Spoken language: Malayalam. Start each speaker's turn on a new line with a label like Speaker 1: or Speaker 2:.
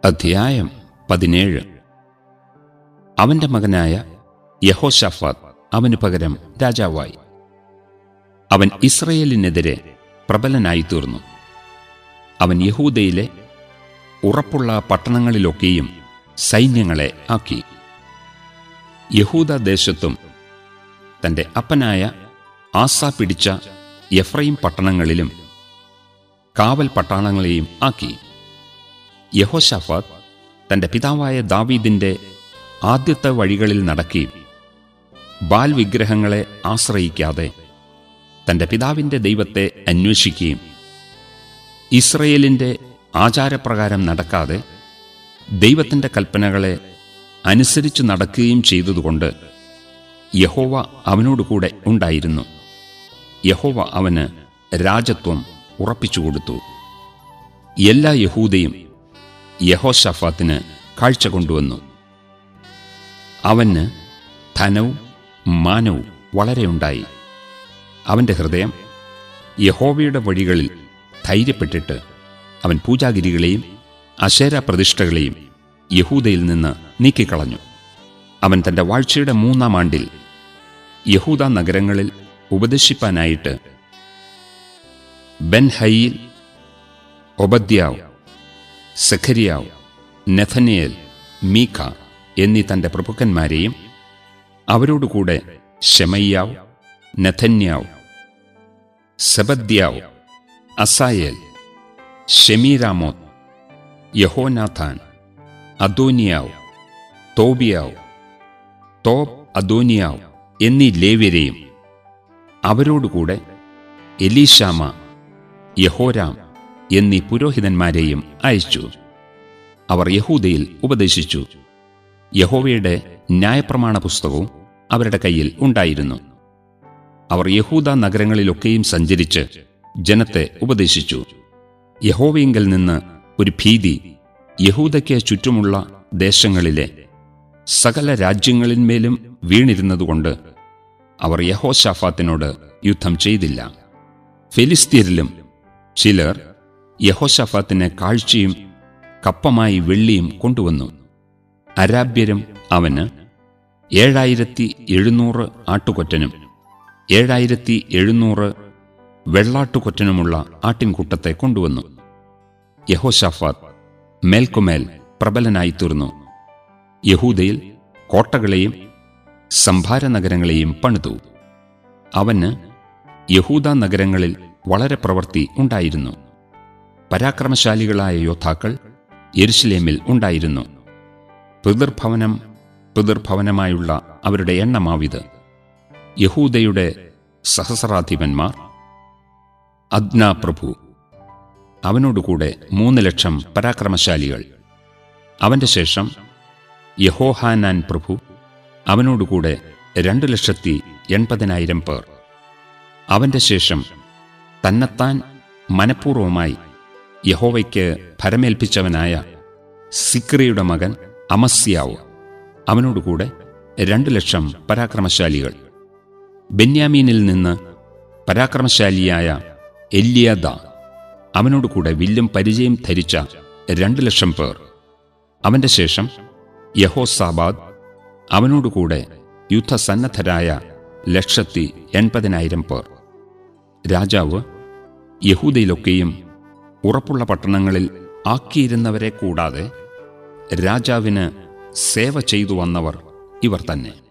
Speaker 1: അധ്യായം പതിനേഴ് അവന്റെ മകനായ യഹോഷാഫാത്ത് അവനു പകരം രാജാവായി അവൻ ഇസ്രയേലിനെതിരെ പ്രബലനായി തീർന്നു അവൻ യഹൂദയിലെ ഉറപ്പുള്ള പട്ടണങ്ങളിലൊക്കെയും സൈന്യങ്ങളെ ആക്കി യഹൂദ ദേശത്തും തന്റെ അപ്പനായ ആസ പിടിച്ച എഫ്രൈം പട്ടണങ്ങളിലും കാവൽ പട്ടാളങ്ങളെയും ആക്കി യഹോഷാഫാത്ത് തന്റെ പിതാവായ ദാവീദിന്റെ ആദ്യത്തെ വഴികളിൽ നടക്കി ബാൽ വിഗ്രഹങ്ങളെ ആശ്രയിക്കാതെ തന്റെ പിതാവിന്റെ ദൈവത്തെ അന്വേഷിക്കുകയും ഇസ്രയേലിന്റെ ആചാരപ്രകാരം നടക്കാതെ ദൈവത്തിന്റെ കൽപ്പനകളെ അനുസരിച്ചു നടക്കുകയും ചെയ്തതുകൊണ്ട് യഹോവ അവനോട് കൂടെ ഉണ്ടായിരുന്നു യഹോവ അവന് രാജത്വം ഉറപ്പിച്ചുകൊടുത്തു എല്ലാ യഹൂദയും യഹോഷഫാത്തിന് കാഴ്ച കൊണ്ടുവന്നു അവന് ധനവും മാനവും വളരെ ഉണ്ടായി അവന്റെ ഹൃദയം യഹോവയുടെ വഴികളിൽ ധൈര്യപ്പെട്ടിട്ട് അവൻ പൂജാഗിരികളെയും അശേര പ്രതിഷ്ഠകളെയും യഹൂദയിൽ നിന്ന് നീക്കിക്കളഞ്ഞു അവൻ തന്റെ വാഴ്ചയുടെ മൂന്നാം ആണ്ടിൽ യഹൂദ നഗരങ്ങളിൽ ഉപദേശിപ്പാനായിട്ട് ബെൻഹയിൽ ഒബദ്യാവ് സഖരിയാവ് നെഥനിയേൽ മീഖ എന്നീ തന്റെ പ്രഭുക്കന്മാരെയും അവരോടുകൂടെ ഷെമയ്യാവ് നെഥന്യാവ് സെബദ്യാവ് അസായേൽ ഷെമീരാമോത്ത് യഹോനാഥാൻ അദോനിയാവ് തോബിയാവ് തോബ് അദോനിയാവ് എന്നീ ലേവ്യരെയും അവരോടുകൂടെ എലീഷാമ യഹോരാം എന്നീ പുരോഹിതന്മാരെയും അയച്ചു അവർ യഹൂദയിൽ ഉപദേശിച്ചു യഹോവയുടെ ന്യായപ്രമാണ പുസ്തകവും അവരുടെ കയ്യിൽ ഉണ്ടായിരുന്നു അവർ യഹൂദ നഗരങ്ങളിലൊക്കെയും സഞ്ചരിച്ച് ജനത്തെ ഉപദേശിച്ചു യഹോവയിങ്കൽ നിന്ന് ഒരു ഭീതി യഹൂദയ്ക്ക് ചുറ്റുമുള്ള ദേശങ്ങളിലെ സകല രാജ്യങ്ങളിന്മേലും വീണിരുന്നതുകൊണ്ട് അവർ യഹോഷാഫാത്തിനോട് യുദ്ധം ചെയ്തില്ല ഫെലിസ്തീരിലും ചിലർ യഹോഷാഫാത്തിന് കാഴ്ചയും കപ്പമായി വെള്ളിയും കൊണ്ടുവന്നു അരാബ്യരും അവന് ഏഴായിരത്തി എഴുന്നൂറ് ആട്ടുകൊറ്റനും ഏഴായിരത്തി എഴുന്നൂറ് വെള്ളാട്ടുകൊറ്റനുമുള്ള ആട്ടിൻകൂട്ടത്തെ കൊണ്ടുവന്നു യഹോഷാഫാത്ത് മേൽക്കുമേൽ പ്രബലനായി തീർന്നു യഹൂദയിൽ കോട്ടകളെയും സംഭാര നഗരങ്ങളെയും പണിതു അവന് യഹൂദ നഗരങ്ങളിൽ വളരെ പ്രവൃത്തി ഉണ്ടായിരുന്നു പരാക്രമശാലികളായ യോദ്ധാക്കൾ യെരുശലേമിൽ ഉണ്ടായിരുന്നു പിതൃഭവനം പിതൃഭവനമായുള്ള അവരുടെ എണ്ണമാവിത് യഹൂദയുടെ സഹസ്രാധിപന്മാർ അദ്ന പ്രഭു അവനോടുകൂടെ മൂന്ന് ലക്ഷം പരാക്രമശാലികൾ അവന്റെ ശേഷം യഹോഹാനാൻ പ്രഭു അവനോടുകൂടെ രണ്ടു ലക്ഷത്തി എൺപതിനായിരം പേർ അവന്റെ ശേഷം തന്നെത്താൻ മനഃപൂർവമായി യഹോവയ്ക്ക് ഭരമേൽപ്പിച്ചവനായ സിക്രിയുടെ മകൻ അമസ്യാവ് അവനോടുകൂടെ രണ്ടു ലക്ഷം പരാക്രമശാലികൾ ബെന്യാമീനിൽ നിന്ന് പരാക്രമശാലിയായ എല്ലിയദ അവനോടുകൂടെ വില്ലും പരിചയം ധരിച്ച രണ്ടു ലക്ഷം പേർ അവന്റെ ശേഷം യഹോസാബാദ് അവനോടുകൂടെ യുദ്ധസന്നദ്ധരായ ലക്ഷത്തി എൺപതിനായിരം പേർ രാജാവ് യഹൂദയിലൊക്കെയും ഉറപ്പുള്ള പട്ടണങ്ങളിൽ ആക്കിയിരുന്നവരെ കൂടാതെ രാജാവിന് സേവ ചെയ്തു വന്നവർ ഇവർ തന്നെ